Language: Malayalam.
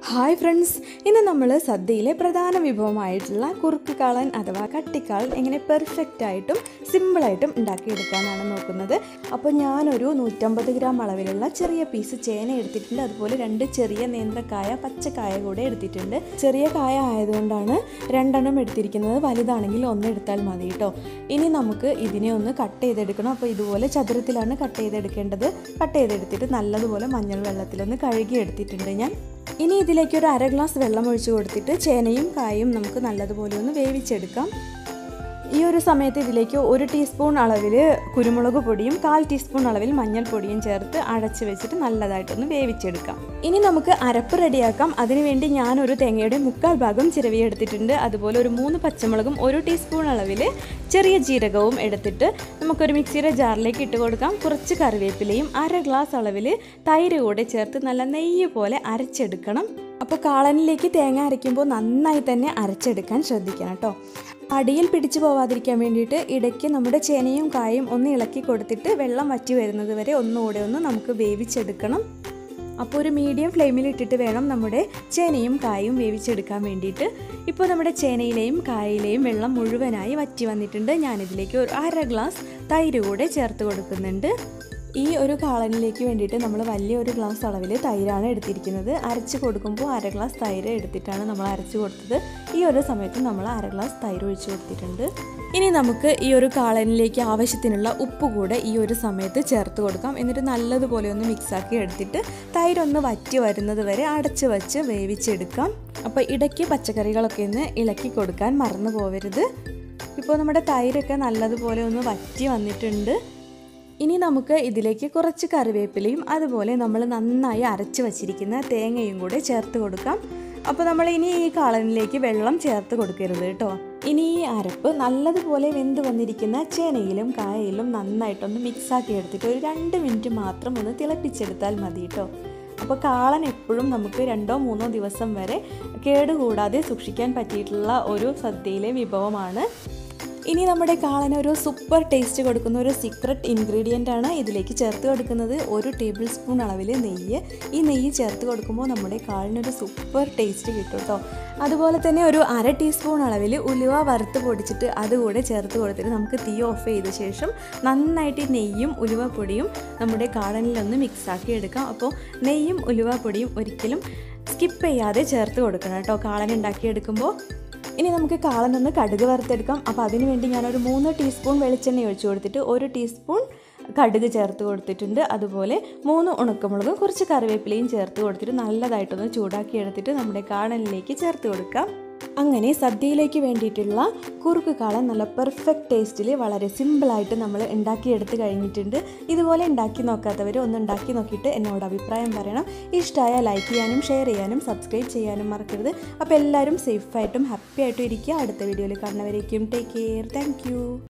ഹായ് ഫ്രണ്ട്സ് ഇന്ന് നമ്മൾ സദ്യയിലെ പ്രധാന വിഭവമായിട്ടുള്ള കുറുക്ക് കാളൻ അഥവാ കട്ടിക്കാളൻ എങ്ങനെ പെർഫെക്റ്റ് ആയിട്ടും സിമ്പിളായിട്ടും ഉണ്ടാക്കിയെടുക്കാനാണ് നോക്കുന്നത് അപ്പോൾ ഞാനൊരു നൂറ്റമ്പത് ഗ്രാം അളവിലുള്ള ചെറിയ പീസ് ചേന എടുത്തിട്ടുണ്ട് അതുപോലെ രണ്ട് ചെറിയ നേന്ത്രക്കായ പച്ചക്കായ കൂടെ എടുത്തിട്ടുണ്ട് ചെറിയ കായ ആയതുകൊണ്ടാണ് രണ്ടെണ്ണം എടുത്തിരിക്കുന്നത് വലുതാണെങ്കിൽ ഒന്ന് എടുത്താൽ മതി കേട്ടോ ഇനി നമുക്ക് ഇതിനെ ഒന്ന് കട്ട് ചെയ്തെടുക്കണം അപ്പോൾ ഇതുപോലെ ചതുരത്തിലാണ് കട്ട് ചെയ്തെടുക്കേണ്ടത് കട്ട് ചെയ്തെടുത്തിട്ട് നല്ലതുപോലെ മഞ്ഞൾ വെള്ളത്തിലൊന്ന് കഴുകി എടുത്തിട്ടുണ്ട് ഞാൻ ഇനി ഇതിലേക്ക് ഒരു അര ഗ്ലാസ് വെള്ളം ഒഴിച്ചു കൊടുത്തിട്ട് ചേനയും കായും നമുക്ക് നല്ലതുപോലെ ഒന്ന് വേവിച്ചെടുക്കാം ഈ ഒരു സമയത്ത് ഇതിലേക്ക് ഒരു ടീസ്പൂൺ അളവിൽ കുരുമുളക് പൊടിയും കാൽ ടീസ്പൂൺ അളവിൽ മഞ്ഞൾപ്പൊടിയും ചേർത്ത് അടച്ച് വെച്ചിട്ട് നല്ലതായിട്ടൊന്ന് വേവിച്ചെടുക്കാം ഇനി നമുക്ക് അരപ്പ് റെഡിയാക്കാം അതിനുവേണ്ടി ഞാനൊരു തേങ്ങയുടെ മുക്കാൽ ഭാഗം ചിരവിയെടുത്തിട്ടുണ്ട് അതുപോലെ ഒരു മൂന്ന് പച്ചമുളകും ഒരു ടീസ്പൂൺ അളവിൽ ചെറിയ ജീരകവും എടുത്തിട്ട് നമുക്കൊരു മിക്സിയുടെ ജാറിലേക്ക് ഇട്ട് കൊടുക്കാം കുറച്ച് കറിവേപ്പിലയും അര ഗ്ലാസ് അളവിൽ തൈര് കൂടെ ചേർത്ത് നല്ല നെയ്യ് പോലെ അരച്ചെടുക്കണം അപ്പോൾ കാളനിലേക്ക് തേങ്ങ അരയ്ക്കുമ്പോൾ നന്നായി തന്നെ അരച്ചെടുക്കാൻ ശ്രദ്ധിക്കണം കേട്ടോ അടിയിൽ പിടിച്ചു പോവാതിരിക്കാൻ വേണ്ടിയിട്ട് ഇടയ്ക്ക് നമ്മുടെ ചേനയും കായും ഒന്ന് ഇളക്കി കൊടുത്തിട്ട് വെള്ളം വറ്റി വരുന്നത് വരെ ഒന്നുകൂടെ ഒന്ന് നമുക്ക് വേവിച്ചെടുക്കണം അപ്പോൾ ഒരു മീഡിയം ഫ്ലെയിമിൽ ഇട്ടിട്ട് വേണം നമ്മുടെ ചേനയും കായും വേവിച്ചെടുക്കാൻ വേണ്ടിയിട്ട് ഇപ്പോൾ നമ്മുടെ ചേനയിലെയും കായയിലെയും വെള്ളം മുഴുവനായി വറ്റി വന്നിട്ടുണ്ട് ഞാനിതിലേക്ക് ഒരു അര ഗ്ലാസ് തൈര് കൂടെ ചേർത്ത് കൊടുക്കുന്നുണ്ട് ഈ ഒരു കാളനിലേക്ക് വേണ്ടിയിട്ട് നമ്മൾ വലിയ ഒരു ഗ്ലാസ് അളവിൽ തൈരാണ് എടുത്തിരിക്കുന്നത് അരച്ച് കൊടുക്കുമ്പോൾ അര ഗ്ലാസ് തൈര് എടുത്തിട്ടാണ് നമ്മൾ അരച്ച് കൊടുത്തത് ഈ ഒരു സമയത്ത് നമ്മൾ അര ഗ്ലാസ് തൈര് ഒഴിച്ച് കൊടുത്തിട്ടുണ്ട് ഇനി നമുക്ക് ഈ ഒരു കാളനിലേക്ക് ആവശ്യത്തിനുള്ള ഉപ്പ് കൂടെ ഈ ഒരു സമയത്ത് ചേർത്ത് കൊടുക്കാം എന്നിട്ട് നല്ലതുപോലെ ഒന്ന് മിക്സാക്കി എടുത്തിട്ട് തൈരൊന്ന് വറ്റി വരുന്നത് വരെ അടച്ച് വെച്ച് വേവിച്ചെടുക്കാം അപ്പോൾ ഇടയ്ക്ക് പച്ചക്കറികളൊക്കെ ഒന്ന് ഇളക്കി കൊടുക്കാൻ മറന്നു പോവരുത് ഇപ്പോൾ നമ്മുടെ തൈരൊക്കെ നല്ലതുപോലെ ഒന്ന് വറ്റി വന്നിട്ടുണ്ട് ഇനി നമുക്ക് ഇതിലേക്ക് കുറച്ച് കറിവേപ്പിലയും അതുപോലെ നമ്മൾ നന്നായി അരച്ച് വച്ചിരിക്കുന്ന തേങ്ങയും കൂടെ ചേർത്ത് കൊടുക്കാം അപ്പോൾ നമ്മൾ ഇനി ഈ കാളനിലേക്ക് വെള്ളം ചേർത്ത് കൊടുക്കരുത് കേട്ടോ ഇനി ഈ അരപ്പ് നല്ലതുപോലെ വെന്ത് വന്നിരിക്കുന്ന ചേനയിലും കായയിലും നന്നായിട്ടൊന്ന് മിക്സാക്കി എടുത്തിട്ട് ഒരു രണ്ട് മിനിറ്റ് മാത്രം ഒന്ന് തിളപ്പിച്ചെടുത്താൽ മതി കേട്ടോ അപ്പോൾ കാളൻ എപ്പോഴും നമുക്ക് രണ്ടോ മൂന്നോ ദിവസം വരെ കേടുകൂടാതെ സൂക്ഷിക്കാൻ പറ്റിയിട്ടുള്ള ഒരു സദ്യയിലെ വിഭവമാണ് ഇനി നമ്മുടെ കാളന് ഒരു സൂപ്പർ ടേസ്റ്റ് കൊടുക്കുന്ന ഒരു സീക്രട്ട് ഇൻഗ്രീഡിയൻ്റ് ആണ് ഇതിലേക്ക് ചേർത്ത് കൊടുക്കുന്നത് ഒരു ടേബിൾ സ്പൂൺ അളവിൽ നെയ്യ് ഈ നെയ്യ് ചേർത്ത് കൊടുക്കുമ്പോൾ നമ്മുടെ കാളിനൊരു സൂപ്പർ ടേസ്റ്റ് കിട്ടും കേട്ടോ അതുപോലെ തന്നെ ഒരു അര ടീസ്പൂൺ അളവിൽ ഉലുവ വറുത്ത് പൊടിച്ചിട്ട് അതുകൂടെ ചേർത്ത് കൊടുത്തിട്ട് നമുക്ക് തീ ഓഫ് ചെയ്ത ശേഷം നന്നായിട്ട് ഈ നെയ്യും ഉലുവ പൊടിയും നമ്മുടെ കാളനിലൊന്ന് മിക്സാക്കി എടുക്കാം അപ്പോൾ നെയ്യും ഉലുവ പൊടിയും ഒരിക്കലും സ്കിപ്പ് ചെയ്യാതെ ചേർത്ത് കൊടുക്കണം കേട്ടോ കാളൻ ഉണ്ടാക്കിയെടുക്കുമ്പോൾ ഇനി നമുക്ക് കാളനൊന്ന് കടുക് വറുത്തെടുക്കാം അപ്പോൾ അതിന് വേണ്ടി ഞാനൊരു മൂന്ന് ടീസ്പൂൺ വെളിച്ചെണ്ണ ഒഴിച്ചു കൊടുത്തിട്ട് ഒരു ടീസ്പൂൺ കടുക് ചേർത്ത് കൊടുത്തിട്ടുണ്ട് അതുപോലെ മൂന്ന് ഉണക്കമുളകും കുറച്ച് കറിവേപ്പിലയും ചേർത്ത് കൊടുത്തിട്ട് നല്ലതായിട്ടൊന്ന് ചൂടാക്കി എടുത്തിട്ട് നമ്മുടെ കാളനിലേക്ക് ചേർത്ത് കൊടുക്കാം അങ്ങനെ സദ്യയിലേക്ക് വേണ്ടിയിട്ടുള്ള കുറുക്ക് കാളൻ നല്ല പെർഫെക്റ്റ് ടേസ്റ്റിൽ വളരെ സിമ്പിളായിട്ട് നമ്മൾ ഉണ്ടാക്കിയെടുത്ത് കഴിഞ്ഞിട്ടുണ്ട് ഇതുപോലെ ഉണ്ടാക്കി നോക്കാത്തവർ ഒന്ന് ഉണ്ടാക്കി നോക്കിയിട്ട് എന്നോട് അഭിപ്രായം പറയണം ഇഷ്ടമായ ലൈക്ക് ചെയ്യാനും ഷെയർ ചെയ്യാനും സബ്സ്ക്രൈബ് ചെയ്യാനും മറക്കരുത് അപ്പോൾ എല്ലാവരും സേഫായിട്ടും ഹാപ്പി ആയിട്ടും ഇരിക്കുക അടുത്ത വീഡിയോയിൽ കാണുന്നവരേക്കും ടേക്ക് കെയർ താങ്ക്